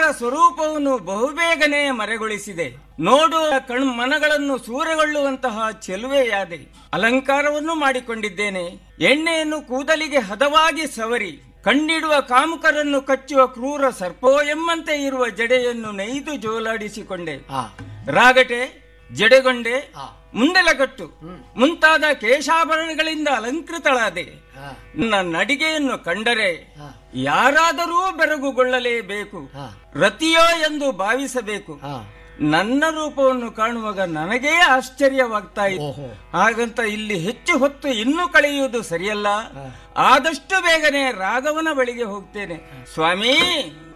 ಸುಂದರ ಸ್ವರೂಪವನ್ನು ಬಹುಬೇಗನೆ ಮರೆಗೊಳಿಸಿದೆ ನೋಡುವ ಕಣ್ ಮನಗಳನ್ನು ಸೂರೆಗೊಳ್ಳುವಂತಹ ಚೆಲುವೆಯಾದೆ ಅಲಂಕಾರವನ್ನು ಮಾಡಿಕೊಂಡಿದ್ದೇನೆ ಎಣ್ಣೆಯನ್ನು ಕೂದಲಿಗೆ ಹದವಾಗಿ ಸವರಿ ಕಣ್ಣಿಡುವ ಕಾಮುಕರನ್ನು ಕಚ್ಚುವ ಕ್ರೂರ ಸರ್ಪೋ ಎಂಬಂತೆ ಇರುವ ಜಡೆಯನ್ನು ನೈದು ಜೋಲಾಡಿಸಿಕೊಂಡೆ ಆ ರಾಗಟೆ ಜಡೆಗೊಂಡೆ ಆ. ಮುಂದೆಲಗಟ್ಟು ಮುಂತಾದ ಕೇಶಾಭರಣಗಳಿಂದ ಅಲಂಕೃತಳಾದೆ ಆ ನನ್ನ ನಡಿಗೆಯನ್ನು ಕಂಡರೆ ಆ ಯಾರಾದರೂ ಬೆರಗುಗೊಳ್ಳಲೇಬೇಕು ಆ ರತಿಯೋ ಎಂದು ಭಾವಿಸಬೇಕು ಆ ನನ್ನ ರೂಪವನ್ನು ಕಾಣುವಾಗ ನನಗೇ ಆಶ್ಚರ್ಯವಾಗ್ತಾ ಇತ್ತು ಓಹೋ ಹಾಗಂತ ಇಲ್ಲಿ ಹೆಚ್ಚು ಹೊತ್ತು ಇನ್ನೂ ಕಳೆಯುವುದು ಸರಿಯಲ್ಲ ಆ. ಆದಷ್ಟು ಬೇಗನೆ ರಾಘವನ ಬಳಿಗೆ ಹೋಗ್ತೇನೆ ಸ್ವಾಮಿ